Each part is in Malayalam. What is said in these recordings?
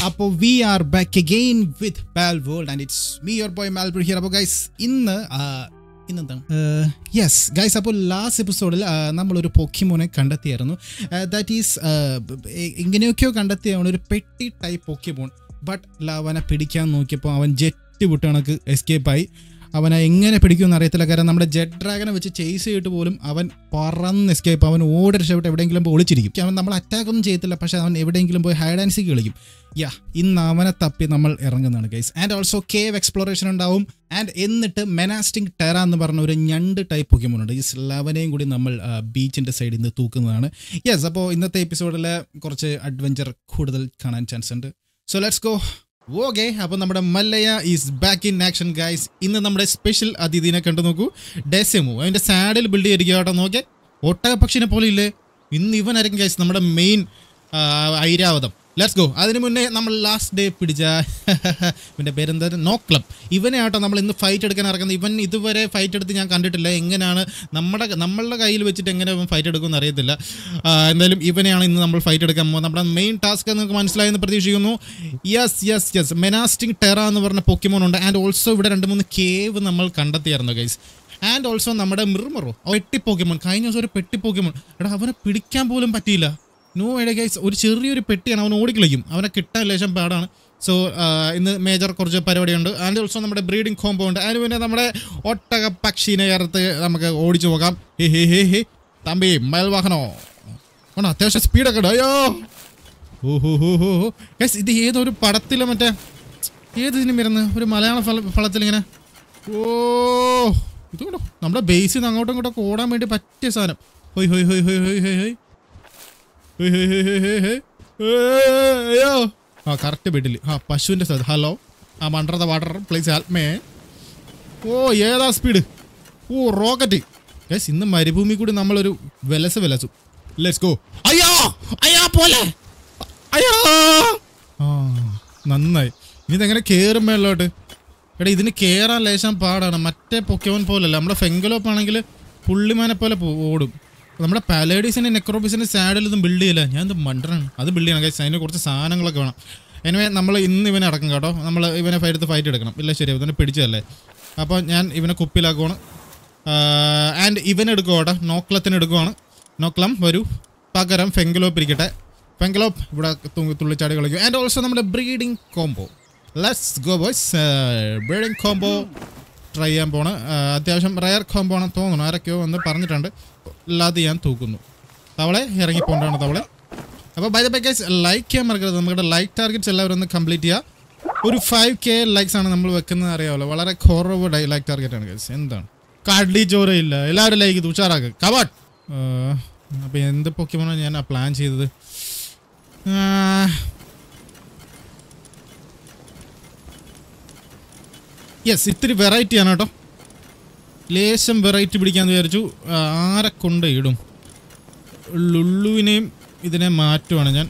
അപ്പോൾ we are back again with pal world and it's me your boy മാൽബിൾ ഹിയർ അപ്പോൾ ഗൈസ് ഇന്ന് ആ, ഇന്നെന്താണ് യെസ് ഗൈസ് അപ്പോൾ ലാസ്റ്റ് എപ്പിസോഡിൽ നമ്മളൊരു പൊക്കിമോനെ കണ്ടെത്തിയായിരുന്നു ദാറ്റ് ഈസ് ഇങ്ങനെയൊക്കെയോ കണ്ടെത്തിയാണ് ഒരു പെട്ടി ടൈപ്പ് പൊക്കിമോൺ ബട്ട് അവനെ പിടിക്കാൻ നോക്കിയപ്പോൾ അവൻ ജെറ്റ് വിട്ട് കണക്ക് എസ്കേപ്പായി അവനെ എങ്ങനെ പിടിക്കുമെന്ന് അറിയത്തില്ല കാരണം നമ്മുടെ ജെറ്റ് ഡ്രാഗനെ വെച്ച് ചേസ് ചെയ്തിട്ട് പോലും അവൻ പറന്ന് എസ്കേപ്പ് അവൻ ഓടി രക്ഷപ്പെട്ട് എവിടെയെങ്കിലും പോയി ഒളിച്ചിരിക്കും അവൻ നമ്മൾ അറ്റാക്ക് ഒന്നും ചെയ്യത്തില്ല പക്ഷേ അവൻ എവിടെയെങ്കിലും പോയി ഹൈഡ് ആൻഡ് സീക്ക് കളിക്കും യാ ഇന്ന് അവനെ തപ്പി നമ്മൾ ഇറങ്ങുന്നതാണ് guys and also cave exploration ഉണ്ടാവും ആൻഡ് എന്നിട്ട് മെനാസ്റ്റിംഗ് ടെറ എന്ന് പറഞ്ഞ ഒരു ഞണ്ട് ടൈപ്പ് പൊക്കിമോൺ ഉണ്ട് ഈ ലവനെയും കൂടി നമ്മൾ ബീച്ചിൻ്റെ സൈഡിൽ നിന്ന് തൂക്കുന്നതാണ് യെസ് അപ്പോൾ ഇന്നത്തെ എപ്പിസോഡിൽ കുറച്ച് അഡ്വഞ്ചർ കൂടുതൽ കാണാൻ ചാൻസ് ഉണ്ട് സോ ലെറ്റ്സ് ഗോ ഓക്കെ അപ്പോൾ നമ്മുടെ മല്ലയ is back in action guys ഇന്ന് നമ്മുടെ സ്പെഷ്യൽ അതിഥിനെ കണ്ടു നോക്കൂ ഡെസെമു അതിൻ്റെ സാഡിൽ ബിൽഡ് ചെയ്തിരിക്കുക കേട്ടോ നോക്കേ ഒട്ടക പക്ഷിനെ പോലെ ഇല്ലേ ഇന്ന് ഇവനായിരിക്കും ഗൈസ് നമ്മുടെ മെയിൻ ഐരാവതം ലെറ്റ്സ് ഗോ അതിന് മുന്നേ നമ്മൾ ലാസ്റ്റ് ഡേ പിടിച്ച ഇവൻ്റെ പേരെന്താ നോ ക്ലബ് ഇവനെ ആട്ടോ നമ്മൾ ഇന്ന് ഫൈറ്റ് എടുക്കാൻ ഇറങ്ങുന്നത് ഇവൻ ഇതുവരെ ഫൈറ്റ് എടുത്ത് ഞാൻ കണ്ടിട്ടില്ല എങ്ങനെയാണ് നമ്മുടെ നമ്മളുടെ കയ്യിൽ വെച്ചിട്ട് എങ്ങനെ ഇവൻ ഫൈറ്റ് എടുക്കുമെന്ന് അറിയത്തില്ല ആ, എന്തായാലും ഇവനെയാണ് ഇന്ന് നമ്മൾ ഫൈറ്റ് എടുക്കാൻ പോകുന്നത് നമ്മുടെ മെയിൻ ടാസ്ക് നിങ്ങൾക്ക് മനസ്സിലായെന്ന് പ്രതീക്ഷിക്കുന്നു yes yes yes Menasting Terra എന്ന് പറഞ്ഞ പൊക്കിമോൺ ഉണ്ട് ആൻഡ് ഓൾസോ ഇവിടെ രണ്ട് മൂന്ന് കേവ് നമ്മൾ കണ്ടെത്തിയായിരുന്നു ഗൈസ് ആൻഡ് ഓൾസോ നമ്മുടെ മിർമറോ പെട്ടി പോക്കിമോൺ കഴിഞ്ഞ ദിവസം ഒരു പെട്ടി പോക്കിമോൺ എടാ അവനെ പിടിക്കാൻ പോലും പറ്റിയില്ല നോ ഐഡിയ ഗൈസ് ഒരു ചെറിയൊരു പെട്ടിയാണ് അവൻ ഓടിക്കളിക്കും അവനെ കിട്ടാൻ ലേശം പാടാണ് സോ ഇന്ന് മേജർ കുറച്ച് പരിപാടിയുണ്ട് ആൻഡ് ഓൾസോ നമ്മുടെ ബ്രീഡിംഗ് കോമ്പോ ഉണ്ട് അതിന് പിന്നെ നമ്മുടെ ഒട്ടക പക്ഷീനെ ചേർത്ത് നമുക്ക് ഓടിച്ചു പോകാം ഹേ ഹേ ഹേ ഹേ തമ്പി മയൽവാഹനോ ആണോ അത്യാവശ്യം സ്പീഡൊക്കെ ഉണ്ട് അയ്യോ ഓഹോ ഹോ ഹോ ഹോ ഗൈസ് ഇത് ഏതൊരു പടത്തിലെ മറ്റേ ഏത് ഇതിനും വരുന്നത് ഒരു മലയാള ഫല ഫലത്തിൽ ഇങ്ങനെ ഓ ഇത് കണ്ടോ നമ്മുടെ ബേസിൽ നിന്ന് അങ്ങോട്ടും ഇങ്ങോട്ടും ഓടാൻ വേണ്ടി പറ്റിയ സാധനം ഹൊയ് ഹൊയ് ഹൊയ് ഹൊയ് ഹൊയ് ഹൊയ് ഹൊയ് hey hey hey hey hey hey. ഏയ് അയ്യോ ആ കറക്റ്റ് ബെഡിൽ ആ പശുവിൻ്റെ സ്ഥലത്ത് ഹലോ ആ under the water please help me ഓ ഏതാ സ്പീഡ് ഓ റോക്കറ്റ് ഗൈസ് ഇന്ന് മരുഭൂമി കൂടി നമ്മളൊരു വിലസ് വിലസു ലെറ്റ്സ് ഗോ അയ്യോ അയ്യാ പോലെ അയ്യോ ആ നന്നായി ഇനിതെങ്ങനെ കയറും മേളിലോട്ട് എടാ ഇതിന് കയറാൻ ലേശം പാടാണ് മറ്റേ പൊക്കവൻ പോലല്ല നമ്മുടെ ഫെങ്കലോപ്പ് ആണെങ്കിൽ പുള്ളിമാനെ പോലെ പോ- ഓടും നമ്മുടെ പാലേഡീസിന്റെ നെക്രോബിസിന്റെ സാഡിൽ ഇതും ബിൽഡ് ചെയ്യില്ല ഞാൻ ഇത് മണ്ടറാണ് അത് ബിൽഡ് ചെയ്യണം guys. അതിന് കുറച്ച് സാധനങ്ങളൊക്കെ വേണം എനിവേ നമ്മൾ ഇന്ന് ഇവനെ ഇറക്കും കേട്ടോ നമ്മൾ ഇവനെ എടുത്ത് ഫൈറ്റ് എടുക്കണം ഇല്ല ശരി ഇവനെ പിടിച്ചതല്ലേ അപ്പോൾ ഞാൻ ഇവനെ കുപ്പിലാക്കുവാണ് ആൻഡ് ഇവൻ എടുക്കുക കേട്ടോ നോക്ലത്തിന് എടുക്കുവാണ് നോക്ലം വരൂ പകരം ഫെങ്കലോപ്പ് ഇരിക്കട്ടെ ഫെങ്കലോപ്പ് ഇവിടെ തു- തുള്ളിച്ചാടി കളിക്കും ആൻഡ് ഓൾസോ നമ്മുടെ breeding combo let's go boys breeding combo try ചെയ്യാൻ പോണ് ആ, അത്യാവശ്യം റയർ കോംബോ ആണെന്ന് തോന്നുന്നു ആരൊക്കെയോ വന്ന് പറഞ്ഞിട്ടുണ്ട് അല്ലാതെ ഞാൻ തൂക്കുന്നു തവളെ ഇറങ്ങിപ്പോണ്ടാണ് തവളെ അപ്പോൾ by the by guys like ചെയ്യാൻ മറക്കരുത് നമ്മുടെ ലൈക്ക് ടാർഗറ്റ്സ് എല്ലാവരും ഒന്ന് കംപ്ലീറ്റ് ചെയ്യുക ഒരു ഫൈവ് കെ ലൈക്സ് ആണ് നമ്മൾ വെക്കുന്നത് അറിയാമല്ലോ വളരെ കുറവ് ലൈക്ക് ടാർഗറ്റ് ആണ് ഗൈസ് എന്താണ് കടി ചോരയില്ല എല്ലാവരും ലൈക്ക് ചെയ്ത് ഉഷാറാക്ക് കവാട്ട് അപ്പോൾ എന്ത് പൊക്കിമോണോ ഞാൻ പ്ലാൻ ചെയ്തത് യെസ് ഇത്തിരി വെറൈറ്റി ആണ് കേട്ടോ ലേശം വെറൈറ്റി പിടിക്കാന്ന് വിചാരിച്ചു ആ, ആരെ കൊണ്ട് ഇടും ലുള്ളുവിനെയും ഇതിനെ മാറ്റുവാണ് ഞാൻ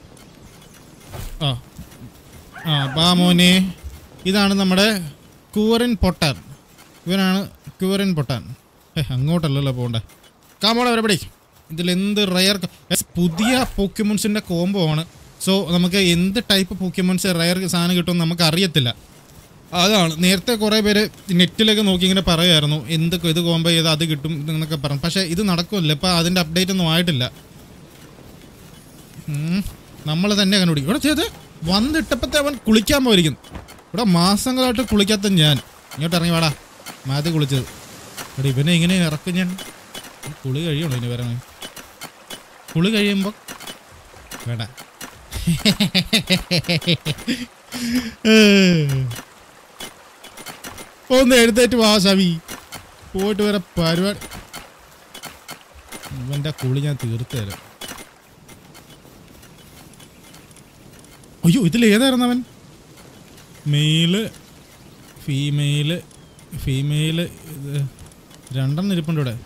ആ ആ ബാ മോനെ ഇതാണ് നമ്മുടെ കൂവറിൻ പൊട്ടാൻ ഇവനാണ് കൂവറിൻ പൊട്ടാൻ ഏ അങ്ങോട്ടല്ലല്ലോ പോകണ്ടേ കാമോടെ വരെ പിടി ഇതിലെന്ത് റയർ പുതിയ പോക്യുമോൺസിൻ്റെ കോംബോ ആണ് സോ നമുക്ക് എന്ത് ടൈപ്പ് പോക്യുമോൺസ് റയർ സാധനം കിട്ടുമെന്ന് നമുക്ക് അറിയത്തില്ല അതാണ് നേരത്തെ കുറേ പേര് നെറ്റിലൊക്കെ നോക്കി ഇങ്ങനെ പറയുമായിരുന്നു എന്ത് ഇത് കോമ്പോ ചെയ്ത് അത് കിട്ടും എന്നൊക്കെ പറഞ്ഞു പക്ഷേ ഇത് നടക്കുമല്ലോ ഇപ്പം അതിൻ്റെ അപ്ഡേറ്റ് ഒന്നും ആയിട്ടില്ല നമ്മൾ തന്നെ കണ്ടുപിടിക്കും ഇവിടെ ചെയ്ത് വന്നിട്ടപ്പത്തെ അവൻ കുളിക്കാൻ പോയിരിക്കുന്നു ഇവിടെ മാസങ്ങളായിട്ട് കുളിക്കാത്ത ഞാൻ ഇങ്ങോട്ട് ഇറങ്ങി വാടാ മാതി കുളിച്ചത് ഇവിടെ ഇവനെ ഇങ്ങനെ ഇറക്കും ഞാൻ കുളി കഴിയണോ ഇനി വരണേ കുളി കഴിയുമ്പോൾ വേണ്ട ഒന്ന് എഴുന്നേറ്റ് വാ ഷവി പോയിട്ട് വരെ പരിപാടി ഇവന്റെ കുളി ഞാൻ തീർത്തു തരാം അയ്യോ ഇതിൽ ഏതായിരുന്നു അവൻ മെയില് ഫീമെയില് ഫീമെയില് ഇത് രണ്ടെണ്ണം ഇരിപ്പുണ്ട് ഇവിടെ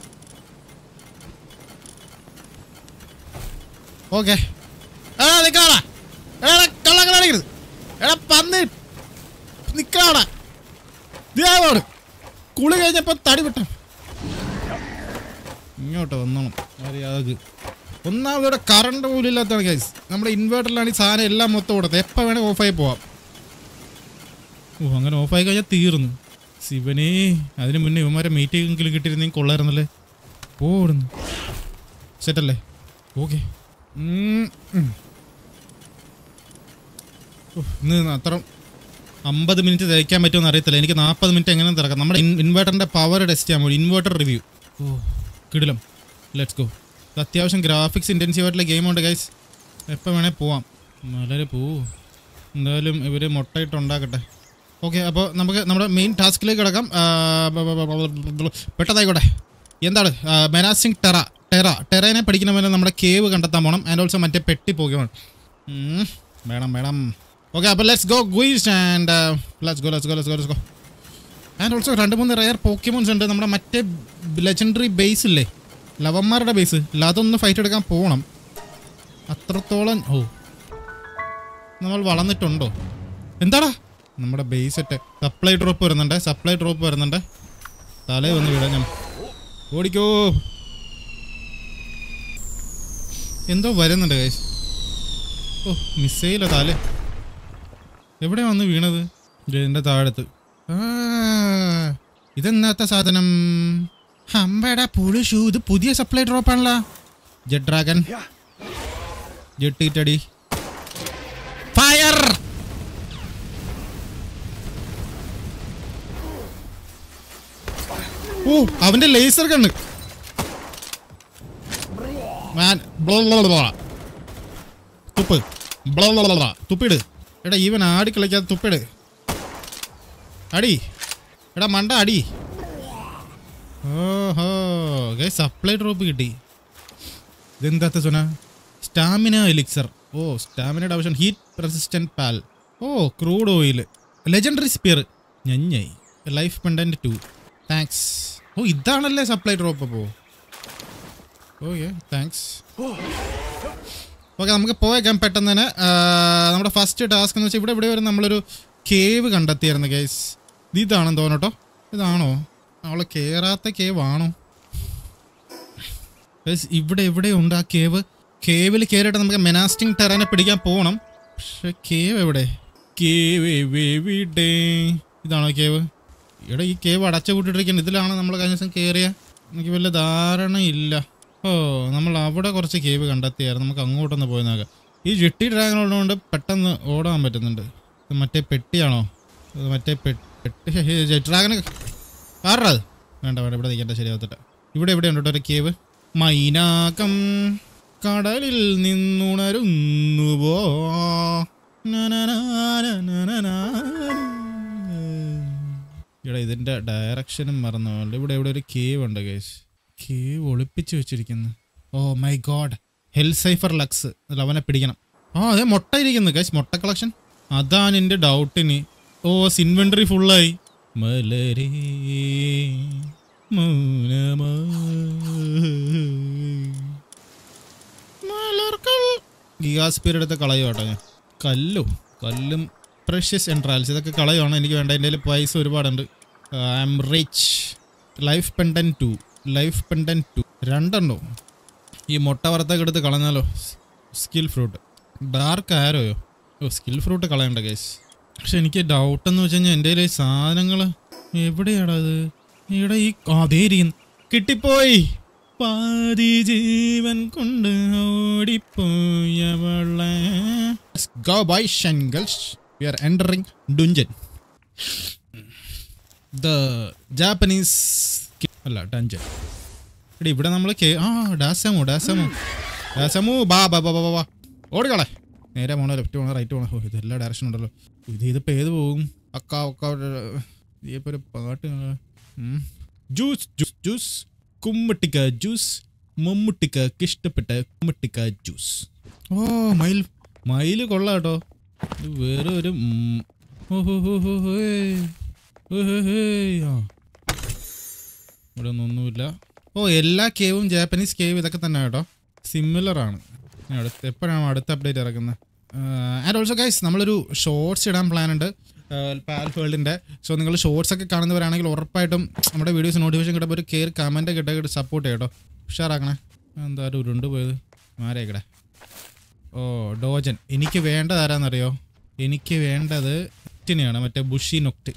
ഓക്കെ എടാ നിക്കാടാ എടാ കള്ളങ്ങൾ അടിക്കരുത് എടാ പന്നി നിക്കാടാ ദേവോട് കുളി കഴിഞ്ഞപ്പോ തടി വിട്ട ഇങ്ങോട്ട് വന്നോണം മര്യാദക്ക് ഒന്നാമതോടെ കറണ്ട് പോലും ഇല്ലാത്തതാണ് ഗൈസ് നമ്മുടെ ഇൻവേർട്ടറിലാണ് ഈ സാധനം എല്ലാം മൊത്തം കൊടുത്തത് എപ്പോൾ വേണേൽ ഓഫായി പോവാം ഓ അങ്ങനെ ഓഫായി കഴിഞ്ഞാൽ തീർന്നു ശിവനേ അതിന് മുന്നേ ഇവന്മാരെ മീറ്റിംഗെങ്കിലും കിട്ടിയിരുന്നെങ്കിൽ കൊള്ളായിരുന്നല്ലേ ഓടുന്നു സെറ്റല്ലേ ഓക്കെ ഇന്ന് അത്ര അമ്പത് മിനിറ്റ് തയ്ക്കാൻ പറ്റുമെന്ന് അറിയത്തില്ല എനിക്ക് നാൽപ്പത് മിനിറ്റ് എങ്ങനെ തിറക്കാം നമ്മുടെ ഇൻവേർട്ടറിൻ്റെ പവർ ടെസ്റ്റ് ചെയ്യാൻ പോയി ഇൻവേർട്ടർ റിവ്യൂ ഓ കിടിലം ലെറ്റ്സ് ഗോ ഇത് അത്യാവശ്യം ഗ്രാഫിക്സ് ഇൻറ്റൻസീവ് ആയിട്ടുള്ള ഗെയിമുണ്ട് ഗൈസ് എപ്പോൾ വേണേൽ പോവാം വളരെ പോവൂ എന്തായാലും ഇവർ മുട്ടയിട്ട് ഉണ്ടാക്കട്ടെ ഓക്കെ അപ്പോൾ നമുക്ക് നമ്മുടെ മെയിൻ ടാസ്കിലേക്ക് കിടക്കാം ആ, ബ- ബ- ബ- ബ- ബ- പെട്ടെന്നായിക്കോട്ടെ എന്താണ് മെനാസിങ് ടെറ ടെറ ടെറേനെ പഠിക്കണമെങ്കിൽ നമ്മുടെ കേവ് കണ്ടെത്താൻ പോകണം ആൻഡ് ഓൾസോ മറ്റേ പെട്ടി പോകണം വേണം വേണം ഓക്കെ അപ്പോൾ let's go guys and let's go let's go let's go let's go and also രണ്ട് മൂന്ന് റയർ പോക്കിമോൺസ് ഉണ്ട് നമ്മുടെ മറ്റേ ലെജൻഡറി ബേസ് ഇല്ലേ ലവന്മാരുടെ ബേസ് ഇല്ല അതൊന്ന് ഫൈറ്റ് എടുക്കാൻ പോകണം അത്രത്തോളം ഓ നമ്മൾ വളർന്നിട്ടുണ്ടോ എന്താടാ നമ്മുടെ ബേസ് സെറ്റ് സപ്ലൈ ഡ്രോപ്പ് വരുന്നുണ്ട് സപ്ലൈ ഡ്രോപ്പ് വരുന്നുണ്ട് തലേ വന്ന് വിടാം ഞാൻ ഓടിക്കോ എന്തോ വരുന്നുണ്ട് ഗൈസ് ഓ മിസ്സൈല താലേ എവിടെ വന്ന് വീണത് ഇതിന്റെ താഴത്ത് ആ, ഇതെന്നാത്ത സാധനം അമ്പടാ പുളിഷു ഇത് പുതിയ സപ്ലൈ ഡ്രോപ്പ് ആണല്ലോ ജെറ്റ് ഡ്രാഗൻ ജെട്ടിട്ടടി ഫയർ ഓ അവന്റെ ലേസർ കണ്ണ് മാൻ തുപ്പ് ബ്ലോ തുപ്പിട് എടാ ഈവൻ ആടി കളിക്കാതെ തുപ്പിട് അടി എടാ മണ്ട അടി ഓഹോ സപ്ലൈ ഡ്രോപ്പ് കിട്ടി ഇതെന്താത്ത സുന സ്റ്റാമിന എലിക്സർ ഓ സ്റ്റാമിനയുടെ ആവശ്യം ഹീറ്റ് റെസിസ്റ്റന്റ് പാൽ ഓ ക്രൂഡ് ഓയിൽ ലെജൻഡറി സ്പിയർ ഞഞ്ഞായി ലൈഫ് പെൻഡന്റ് ടു താങ്ക്സ് ഓ ഇതാണല്ലേ സപ്ലൈ ഡ്രോപ്പ് അപ്പോൾ ഓക്കെ താങ്ക്സ് ഓക്കെ നമുക്ക് പോയേക്കാം പെട്ടെന്ന് തന്നെ ആ, നമ്മുടെ ഫസ്റ്റ് ടാസ്ക് എന്ന് വെച്ചാൽ ഇവിടെ ഇവിടെ വരെ നമ്മളൊരു കേവ് കണ്ടെത്തിയായിരുന്നു ഗൈസ് ഇത് ഇതാണെന്ന് തോന്നട്ടോ ഇതാണോ അവളെ കേറാത്ത കേവ് ആണോ Guys, ഇവിടെ എവിടെ ഉണ്ട് ആ കേവ് കേവിൽ കയറിയിട്ട് നമുക്ക് മെനാസ്റ്റിംഗ് ടെറനെ പിടിക്കാൻ പോകണം പക്ഷെ കേവ് എവിടെ കേവ് എവിടെ ഇതാണോ കേവ് ഇവിടെ ഈ കേവ് അടച്ചു കൂട്ടിട്ടിരിക്കുന്നത് ഇതിലാണ് നമ്മൾ കഴിഞ്ഞ ദിവസം കയറിയ എനിക്ക് വല്ല ധാരണയില്ല ഓ നമ്മൾ അവിടെ കുറച്ച് കേവ് കണ്ടെത്തിയായിരുന്നു നമുക്ക് അങ്ങോട്ടൊന്ന് പോയി നോക്കാം ഈ ജെട്ടി ഡ്രാഗൺ ഉള്ളതുകൊണ്ട് പെട്ടെന്ന് ഓടാൻ പറ്റുന്നുണ്ട് ഇത് മറ്റേ പെട്ടിയാണോ ഇത് മറ്റേ പെ- പെട്ടി ജെറ്റ് ഡ്രാഗന് കാറത് വേണ്ട വേണ്ട ഇവിടെ നിൽക്കേണ്ട ശരിയാവത്തില്ല ഇവിടെ എവിടെ ഉണ്ട് കേട്ടോ ഒരു കേവ് മൈനാകം കടലിൽ നിന്നുണരുന്നുവോ ഇവിടെ ഇതിന്റെ ഡയറക്ഷനും മറന്നു പോകണ്ട ഇവിടെ ഇവിടെ ഒരു കേവ് ഉണ്ട് ഗൈസ് കേവ് ഒളിപ്പിച്ച് വെച്ചിരിക്കുന്നു oh my god Helzephyr Lux അതിൽ അവനെ പിടിക്കണം ആ അതെ മുട്ട ഇരിക്കുന്നു ഗൈസ് മുട്ട കളക്ഷൻ അതാണ് എൻ്റെ ഡൗട്ടിന് ഓ ഇൻവെന്ററി ഫുള്ളായി മലരേ മൗനമായി ഗിഗാസ്പിയർ എടുത്ത് കളയോ കേട്ടോ ഞാൻ കല്ലോ കല്ലും പ്രഷ്യസ് എൻട്രാൽസ് ഇതൊക്കെ കളയുവാണ് എനിക്ക് വേണ്ട എൻ്റെ കയ്യിൽ പൈസ ഒരുപാടുണ്ട് I'm rich life pendant life pendant രണ്ടെണ്ണോ ഈ മുട്ട വറുത്തൊക്കെ എടുത്ത് കളഞ്ഞാലോ സ്കിൽ ഫ്രൂട്ട് ഡാർക്ക് ആരോയോ ഓ സ്കിൽ ഫ്രൂട്ട് കളയണ്ട കേസ് പക്ഷെ എനിക്ക് ഡൗട്ട് എന്ന് വെച്ച് കഴിഞ്ഞാൽ എൻ്റെ കയ്യിൽ സാധനങ്ങൾ എവിടെയാടാ അത് ഇവിടെ ഈ ആ, അതേ ഇരിക്കുന്നു കിട്ടിപ്പോയി പാതി ജീവൻ കൊണ്ട് ഓടിപ്പോയവളെ ഗോ ബൈ ഷൻഗൽസ് we are entering dungeon the Japanese അല്ല ഡഞ്ചൻ എടി ഇവിടെ നമ്മൾ കേ ആ ഡാസമോ ഡാസമോ ഡാസമോ ബാ ബാ ബാ ബാ ബാ, ബാ ഓടിക്കളെ നേരെ പോണോ ലെഫ്റ്റ് പോണോ റൈറ്റ് പോണോ ഓ ഇതെല്ലാ ഡയറക്ഷൻ ഉണ്ടല്ലോ ഇത് ഇതിപ്പോൾ ഏത് പോകും അക്ക ഒക്ക ഇതിപ്പോൾ ഒരു പാട്ട് ഉം. ജ്യൂസ് ജ്യൂസ് ജ്യൂസ് കുമ്മട്ടിക്ക ജ്യൂസ് മമ്മൂട്ടിക്ക് ഇഷ്ടപ്പെട്ട കുമ്മട്ടിക്ക ജ്യൂസ് ഓ മയിൽ മയിൽ കൊള്ളാം കേട്ടോ ഇത് വേറെ ഒരു ഉം. ഓ ഹോ ഹോ ഹോ ഹോയ്. ഹോ ഹോ ഹോയ്. ആ ഇവിടെ ഒന്നും ഒന്നുമില്ല ഓ എല്ലാ കേവും ജാപ്പനീസ് കേവ് ഇതൊക്കെ തന്നെ കേട്ടോ സിമിലർ ആണ് ഇനി അടുത്ത എപ്പോഴാണ് അടുത്ത അപ്ഡേറ്റ് ഇറക്കുന്നത് ആൻഡ് ഓൾസോ ഗൈസ് നമ്മളൊരു ഷോർട്സ് ഇടാൻ പ്ലാൻ ഉണ്ട് പാൽ വേൾഡിൻ്റെ സോ നിങ്ങൾ ഷോർട്സ് ഒക്കെ കാണുന്നവരാണെങ്കിൽ ഉറപ്പായിട്ടും നമ്മുടെ വീഡിയോസ് നോട്ടിഫിക്കേഷൻ കിട്ടുമ്പോൾ ഒരു കെയർ കമൻറ്റ് കിട്ടുക സപ്പോർട്ട് ചെയ്യട്ടോ ഉഷാറാക്കണേ എന്തായാലും ഉരുണ്ട് പോയത് മാരേക്കടെ ഓ ഡോജൻ എനിക്ക് വേണ്ടത് ആരാന്നറിയോ എനിക്ക് വേണ്ടത് നൊക്റ്റിനെയാണ് മറ്റേ ബുഷി നൊക്റ്റ്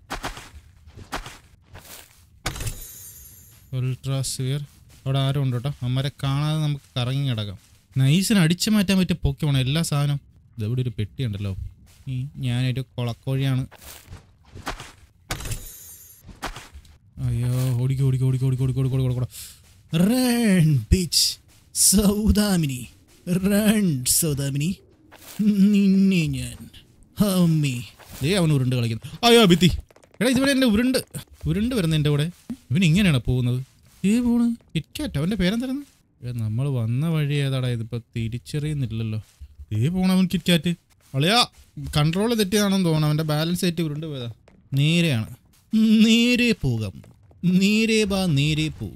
ഉൾട്രാസ്ഫിയർ അവിടെ ആരും ഉണ്ട് കേട്ടോ അമ്മരെ കാണാതെ നമുക്ക് കറങ്ങി കിടക്കാം നൈസിന് അടിച്ചു മാറ്റാൻ പറ്റിയ പൊക്കമാണ് എല്ലാ സാധനവും ഇതെവിടെ ഒരു പെട്ടി ഉണ്ടല്ലോ ഈ ഞാനൊരു കൊളക്കോഴിയാണ് അയ്യോ ഓടിക്കോ ഓടിക്കോ ഓടിക്കോ ഓടിക്കോ ഓടിക്കോ ഓടിക്കോ ഓടിക്കോ run beach Saudamini run Saudamini നിന്നെ ഞാൻ അമ്മി ദേ അവൻ ഉരുണ്ട് കളിക്കുന്നു അയ്യോ ഭിത്തി എടാ ഇതുവരെ എൻ്റെ ഉരുണ്ട് ഉരുണ്ട് വരുന്ന എൻ്റെ കൂടെ ഇവൻ ഇങ്ങനെയാണ് പോകുന്നത് ഏ പോണ് കിറ്റ്കാറ്റ് അവൻ്റെ പേരെന്തായിരുന്നു നമ്മൾ വന്ന വഴി ഏതാടാ ഇതിപ്പോൾ തിരിച്ചറിയുന്നില്ലല്ലോ ഏ പോണവൻ കിറ്റ്കാറ്റ് അളിയാ കൺട്രോൾ തെറ്റിയതാണെന്ന് തോന്നുന്നു അവൻ്റെ ബാലൻസ് ആയിട്ട് ഉരുണ്ട് പോയതാ നേരെയാണ് നേരെ പോകാം നേരെ ബാ നേരെ പോ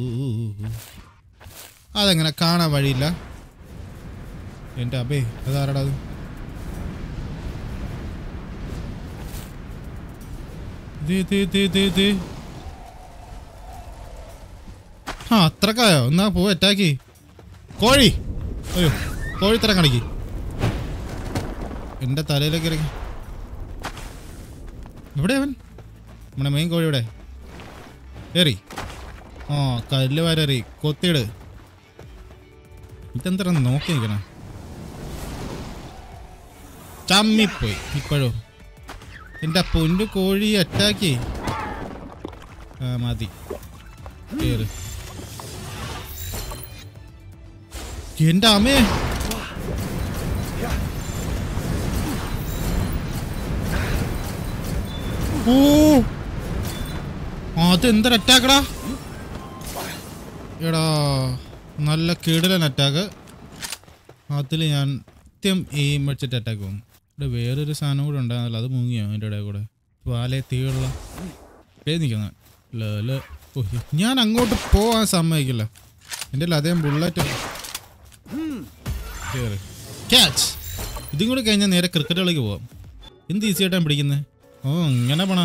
അതെങ്ങനെ കാണാൻ വഴിയില്ല എൻ്റെ അബേ അതാരടാ അത് ദേ, ദേ, ദേ, ദേ, ദേ. ആ അത്രക്കായോ എന്നാ പോ അറ്റാക്കി കോഴി അയ്യോ കോഴിത്തരം കണിക്ക് എൻ്റെ തലയിലേക്ക് ഇറങ്ങി എവിടെ അവൻ നമ്മുടെ മെയിൻ കോഴി ഇവിടെ ഏറി ആ കല്ല് വരറി കൊത്തിയിട് ഇതെന്തര നോക്കി നിൽക്കണ ചമ്മിപ്പോയി ഇപ്പോഴോ എൻ്റെ പൊന്നു കോഴി അറ്റാക്കി ആ മതി കേറ് എൻ്റെ അമ്മേ ഓ അതെന്തൊരു അറ്റാക്കടാ എടാ നല്ല കിടിലൻ അറ്റാക്ക് അതിൽ ഞാൻ കൃത്യം എയിം വെച്ചിട്ട് അറ്റാക്ക് പോകും ഇവിടെ വേറൊരു സാധനം കൂടെ ഉണ്ടായിരുന്നല്ലോ അത് മുങ്ങിയോ അതിൻ്റെ ഇടയിൽ കൂടെ വാലേ തീയുള്ള നിൽക്കുന്ന ല ഓ ഞാൻ അങ്ങോട്ട് പോവാൻ സമ്മതിക്കില്ല എൻ്റെ കയ്യിൽ അതേ ബുള്ളറ്റ് കേറ് ക്യാച്ച് ഇതും കൂടി കഴിഞ്ഞാൽ നേരെ ക്രിക്കറ്റ് കളിക്ക് പോവാം എന്ത് ഈസി ആയിട്ടാണ് പിടിക്കുന്നത് ഓ ഇങ്ങനെ പണ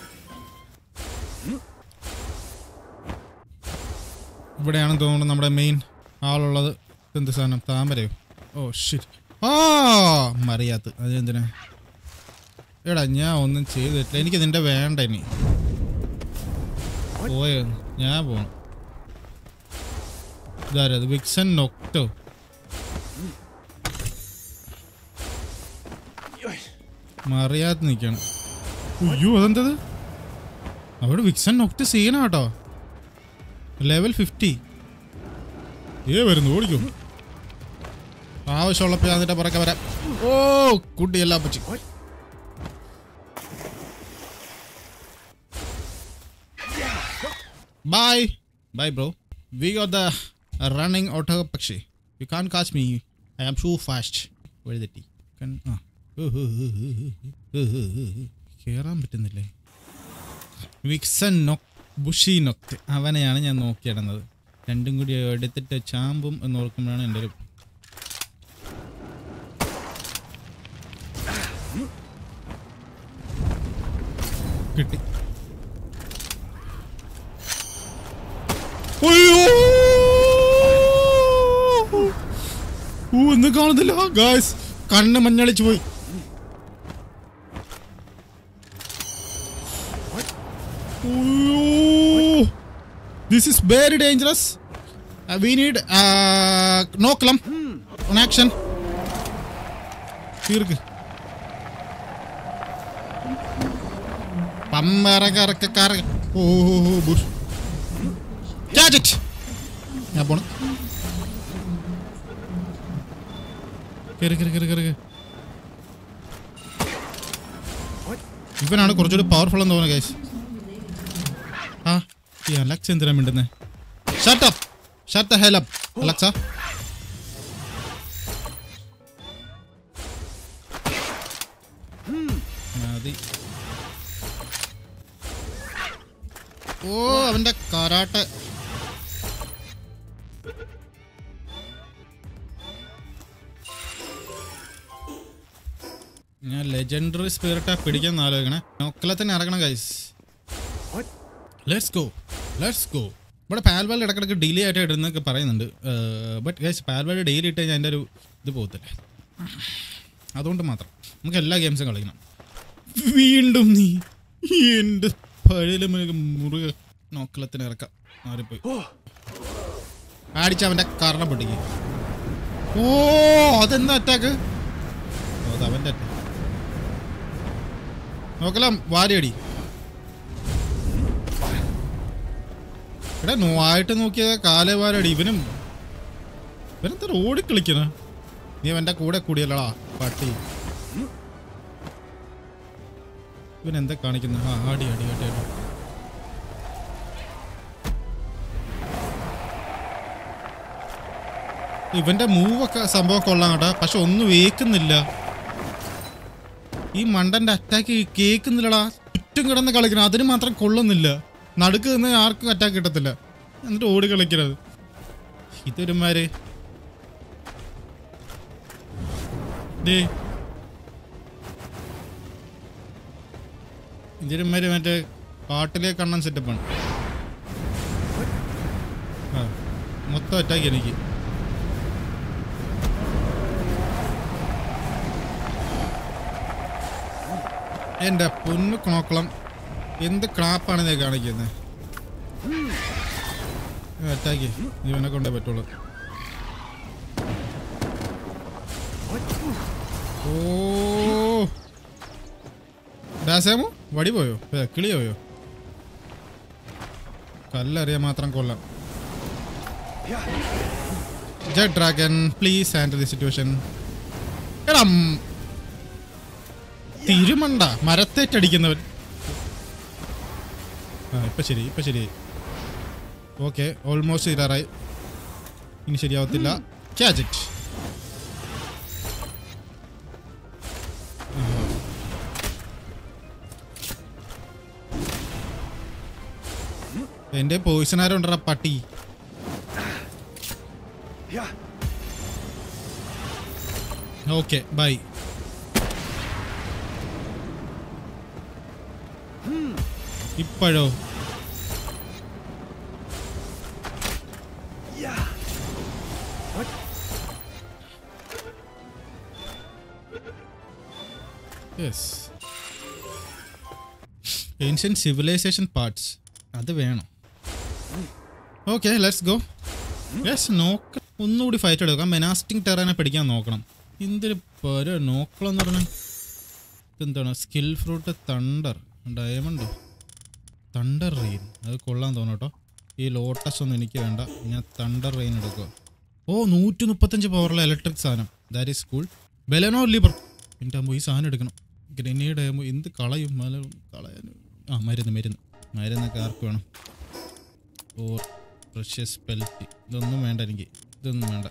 ഇവിടെയാണ് തോന്നുന്നത് നമ്മുടെ മെയിൻ ആളുള്ളത് എന്ത് സാധനം താമരയോ ഓ ഷിറ്റ് ആ മറിയാത്ത് അതെന്തിനാ എടാ ഞാൻ ഒന്നും ചെയ്തിട്ടില്ല എനിക്ക് നിന്റെ വേണ്ട ഇനി പോയോ ഞാൻ പോണം ഇതാരത് വിക്സൻ നൊക്ടോ മറിയാത്ത് നിൽക്കണം അയ്യോ അതെന്തത് അവിടെ വിക്സൻ നൊക്ട് സീനാ കേട്ടോ ലെവൽ ഫിഫ്റ്റി ഏ വരുന്നു ഓടിക്കോ ആവശ്യമുള്ളപ്പോ ഞാൻ അതിന്റെ പുറകെ വരാം ഓ കുട്ടിയെല്ലാം പറ്റി bye bye bro we got the running ഓട്ടോ പക്ഷി you can catch me I am so fast വഴുതെറ്റി കൺ- ആ. കേറാൻ പറ്റുന്നില്ലേ വിക്സൻ നൊക് ബുഷി നൊക്ട് അവനെയാണ് ഞാൻ നോക്കിയിടുന്നത് രണ്ടും കൂടി എടുത്തിട്ട് ചാമ്പും എന്ന് ഓർക്കുമ്പോഴാണ് എൻ്റെ ഒരു കിട്ടി അയ്യോ ഓ ഒന്നും കാണുന്നില്ല ഗായ്സ് കണ്ണ് മഞ്ഞളിച്ചു പോയി this is very dangerous we need നോക്കലം ഓൺ ആക്ഷൻ തീർക്ക് പമ്പറ കറക്ക കറ ഓ ബുഷ് ചാച്ചിറ്റ് ഞാൻ പോണു കയറി കയറി കയറി കയറി ഇവനാണ് കുറച്ചുകൂടി പവർഫുൾ എന്ന് തോന്നുന്നു ഗൈസ് ആ ഈ അലക്സ എന്തിനാ മിണ്ടുന്നേ ഷട്ടപ്പ് ഷട്ട് ഹെലപ്പ് അലക്സ മതി ഓ അവന്റെ കരാട്ടെ ഞാൻ ലെജൻഡറി സ്പിരിറ്റാ പിടിക്കാൻ ആലോചിക്കണേ നോക്കലത്തിന് ഇറങ്ങണം guys let's go let's go ഇവിടെ പാൽവാൾ ഇടക്കിടക്ക് ഡിലേ ആയിട്ട് ഇടുന്നൊക്കെ പറയുന്നുണ്ട് ബട്ട് ഗൈസ് പാൽവാൾ ഡെയിലി ഇട്ട് കഴിഞ്ഞാൽ അതിൻ്റെ ഒരു ഇത് പോകത്തില്ല അതുകൊണ്ട് മാത്രം നമുക്ക് എല്ലാ ഗെയിംസും കളിക്കണം വീണ്ടും നീ എൻ്റെ പഴയ മുറുക നോക്കളത്തിന് ഇറക്കാം മാറിപ്പോയി അടിച്ച അവൻ്റെ കർണം പൊട്ടിക്ക് ഓ അതെന്താ അറ്റാക്ക് അത് അവൻ്റെ അറ്റാക്ക് നോക്കലാം വാരിയടി എടാ നോയിട്ട് നോക്കിയ കാലേ വാരടി ഇവനും ഇവനെന്താ ഓടി കളിക്കണ നീ അവൻ്റെ കൂടെ കൂടിയല്ലടാ പട്ടി ഇവൻ എന്താ കാണിക്കുന്നത് ആ ആടി ആടി ആടി ആടി ഇവന്റെ മൂവൊക്കെ സംഭവം കൊള്ളാം കേട്ടോ പക്ഷെ ഒന്നും ഏക്കുന്നില്ല ഈ മണ്ടന്റെ അറ്റാക്ക് കേൾക്കുന്നില്ലടാ ചുറ്റും കിടന്ന് കളിക്കണം അതിന് മാത്രം കൊള്ളുന്നില്ല നടുക്ക് നിന്ന് ആർക്കും അറ്റാക്ക് കിട്ടത്തില്ല എന്നിട്ട് ഓടി കളിക്കണത് ഇതൊരുമാര് ദേ ഇതിരുമാര് മറ്റേ പാട്ടിലെ കണ്ണൻ സെറ്റപ്പാണ് ആ മൊത്തം അറ്റാക്ക് എനിക്ക് എൻ്റെ പൊന്നു നോക്കളം എന്ത് ക്ലാപ്പാണ് നീ കാണിക്കുന്നത് അറ്റാക്ക് ഇവനെ കൊണ്ടേ പറ്റുള്ളൂ ഓ ദാസേമോ വടി പോയോ ഏ, കിളി പോയോ കല്ലറിയാൻ മാത്രം കൊല്ലാം ജഡ് dragon please handle the situation എടാ ഉം, തിരുമണ്ട മരത്തേറ്റടിക്കുന്നവൻ ആ ഇപ്പൊ ശരി ഇപ്പൊ ശരി ഓക്കെ ഓൾമോസ്റ്റ് തീരാറായി ഇനി ശരിയാവത്തില്ല ക്യാജറ്റ് എന്റെ പോയിസൺ ആരും ഉണ്ടടാ പട്ടി ഓക്കെ ബൈ ഇപ്പോഴോ യെസ് ഏൻഷ്യൻ സിവിലൈസേഷൻ പാർട്സ് അത് വേണം ഓക്കെ ലെറ്റ്സ് ഗോ യെസ് നോക്ക ഒന്നുകൂടി ഫൈറ്റ് എടുക്കാം മെനാസ്റ്റിംഗ് ടെറനെ പിടിക്കാൻ നോക്കണം എന്തൊരു പര നോക്കളെന്ന് പറഞ്ഞാൽ എന്താണ് സ്കിൽ ഫ്രൂട്ട് തണ്ടർ ഡയമണ്ടോ തണ്ടർ റെയിൻ അത് കൊള്ളാൻ തോന്നും കേട്ടോ ഈ ലോട്ടസ് ഒന്നും എനിക്ക് വേണ്ട ഞാൻ തണ്ടർ റെയിൻ എടുക്കുക ഓ നൂറ്റി മുപ്പത്തഞ്ച് പവറുള്ള ഇലക്ട്രിക് സാധനം ദാറ്റ് ഈസ് കൂൾ ബെലനോ ലിബർ എൻ്റെ അമ്മ ഈ സാധനം എടുക്കണം ഗ്രനേഡ് ആകുമ്പോൾ എന്ത് കളയും മല കളയാൻ ആ മരുന്ന് മരുന്ന് മരുന്നൊക്കെ ആർക്ക് വേണം ഓ പ്രഷ്യസ് പെൽറ്റി ഇതൊന്നും വേണ്ട എനിക്ക് ഇതൊന്നും വേണ്ട